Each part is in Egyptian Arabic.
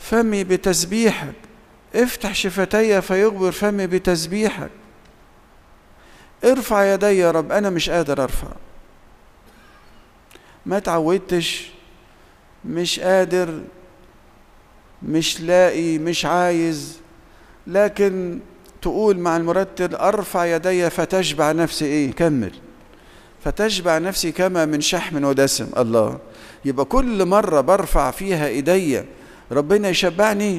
فمي بتسبيحك افتح شفتي فيغبر فمي بتسبيحك ارفع يدي يا رب انا مش قادر ارفع ما تعودتش مش قادر مش لاقي مش عايز لكن تقول مع المرتل ارفع يدي فتشبع نفسي ايه كمل فتشبع نفسي كما من شحم ودسم الله يبقى كل مرة برفع فيها ايديا ربنا يشبعني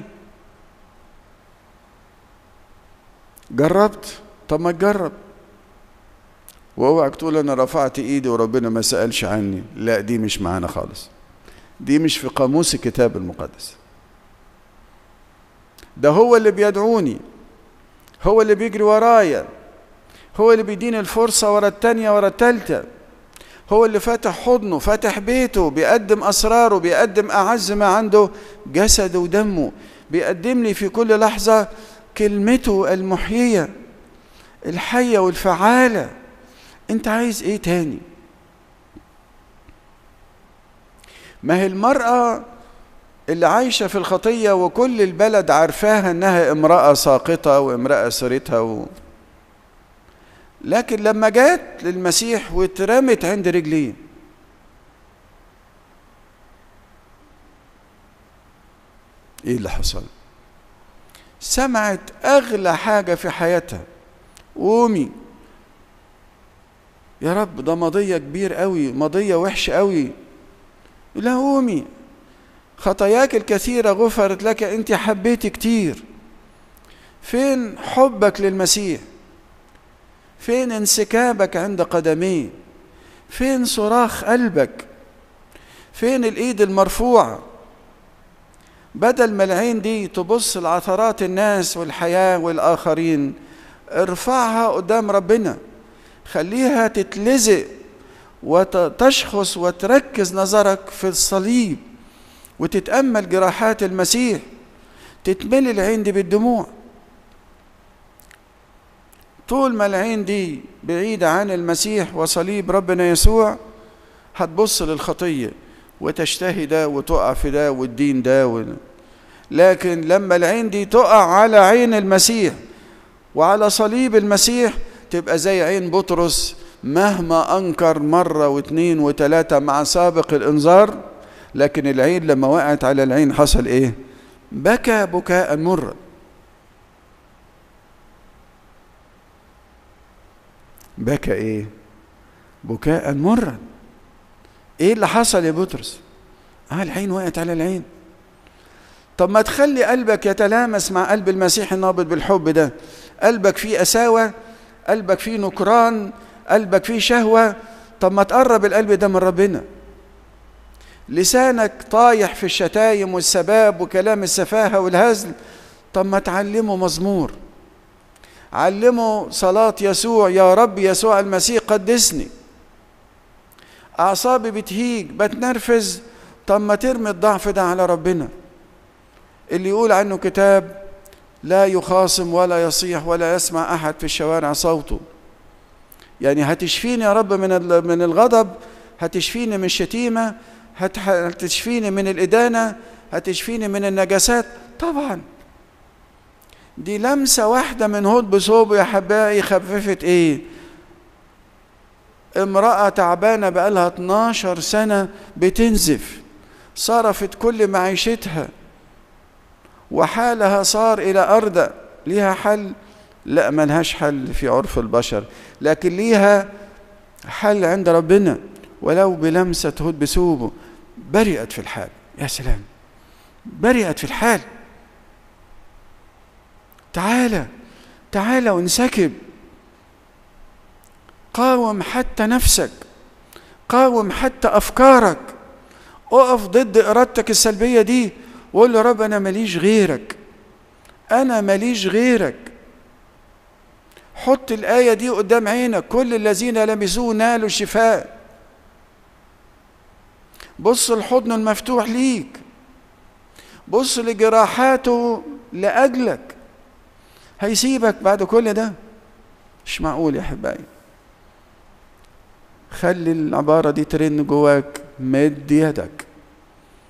جربت طب ما تجرب واوعك تقول انا رفعت ايدي وربنا ما سالش عني لا دي مش معانا خالص دي مش في قاموس الكتاب المقدس ده هو اللي بيدعوني هو اللي بيجري ورايا هو اللي بيديني الفرصة ورا التانية ورا التالتة هو اللي فاتح حضنه فاتح بيته بيقدم أسراره بيقدم أعز ما عنده جسده ودمه بيقدم لي في كل لحظة كلمته المحيية الحية والفعالة انت عايز ايه تاني ما هي المرأة اللي عايشة في الخطية وكل البلد عارفاها انها امرأة ساقطة وامرأة سرتها و... لكن لما جات للمسيح واترمت عند رجليه ايه اللي حصل سمعت اغلى حاجة في حياتها قومي يا رب ده مضية كبير قوي مضية وحش قوي لا قومي خطاياك الكثيرة غفرت لك انت حبيتي كتير فين حبك للمسيح فين انسكابك عند قدميه فين صراخ قلبك فين الايد المرفوعة بدل ما العين دي تبص لعثرات الناس والحياة والآخرين ارفعها قدام ربنا خليها تتلزق وتشخص وتركز نظرك في الصليب وتتأمل جراحات المسيح تتملي العين دي بالدموع طول ما العين دي بعيدة عن المسيح وصليب ربنا يسوع هتبص للخطية وتشتهي ده وتقع في ده والدين ده و... لكن لما العين دي تقع على عين المسيح وعلى صليب المسيح تبقى زي عين بطرس مهما أنكر مرة واثنين وثلاثة مع سابق الإنذار لكن العين لما وقعت على العين حصل إيه؟ بكى بكاء مرا بكى إيه؟ بكاء مرا إيه اللي حصل يا بطرس؟ آه العين وقعت على العين طب ما تخلي قلبك يتلامس مع قلب المسيح النابض بالحب ده قلبك فيه قساوة قلبك فيه نكران قلبك فيه شهوة طب ما تقرب القلب ده من ربنا لسانك طايح في الشتايم والسباب وكلام السفاهة والهزل طب ما تعلمه مزمور علمه صلاة يسوع يا رب يسوع المسيح قدسني أعصابي بتهيج بتنرفز طب ما ترمي الضعف ده على ربنا اللي يقول عنه كتاب لا يخاصم ولا يصيح ولا يسمع أحد في الشوارع صوته يعني هتشفيني يا رب من من الغضب هتشفيني من الشتيمة هتشفيني من الإدانة هتشفيني من النجاسات طبعا دي لمسة واحدة من هود بصوبه يا حبائي خففت ايه امرأة تعبانة بقالها 12 سنة بتنزف صرفت كل معيشتها وحالها صار إلى أرض ليها حل لا ملهاش حل في عرف البشر لكن ليها حل عند ربنا ولو بلمسة هود بثوبه برئت في الحال يا سلام برئت في الحال تعالى تعالى وانسكب قاوم حتى نفسك قاوم حتى أفكارك اقف ضد إرادتك السلبية دي وقول له رب أنا ماليش غيرك أنا ماليش غيرك حط الآية دي قدام عينك كل الذين لمسوه نالوا الشفاء بص الحضن المفتوح ليك بص لجراحاته لأجلك هيسيبك بعد كل ده مش معقول يا حبايبي خلي العبارة دي ترن جواك مد يدك